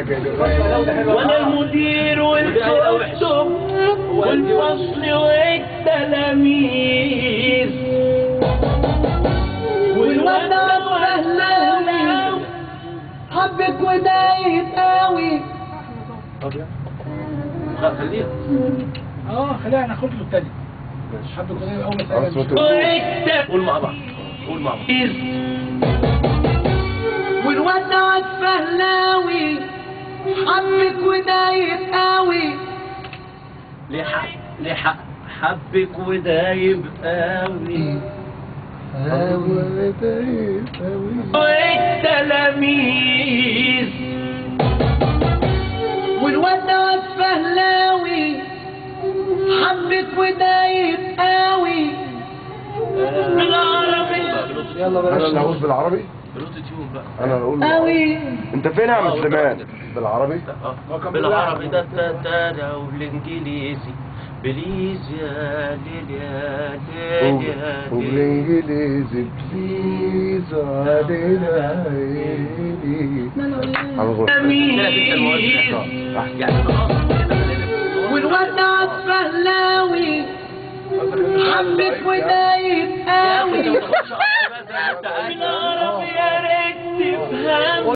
وانا المدير والكتب والفصل والتلاميذ والوضع فهلاوي حبك ودايب قوي خليها اه خلينا ناخد له التاني حد كده اول ما خلاص سأل وانت- قول مع بعض قول مع بعض والوضع فهلاوي حبك ودايب قوي لحق لحق حبك ودايب قوي والتلاميذ والوضع فهلاوي حبك ودايب قوي بالعربي يلا انا بلاش اللي هقول بالعربي بلوتو تيوب بقى انا اللي هقول بالعربي. قوي انت فين يا عم سليمان بالعربي آه، بالعربي ده تا تا ده والانجليزي بليز يا ليل يا ليل يا ليل وبالانجليزي بليز علينا عيني عم بقول. يعني والوضع فهلاوي حبك ودايب قوي بالعربي يا ريت تفهم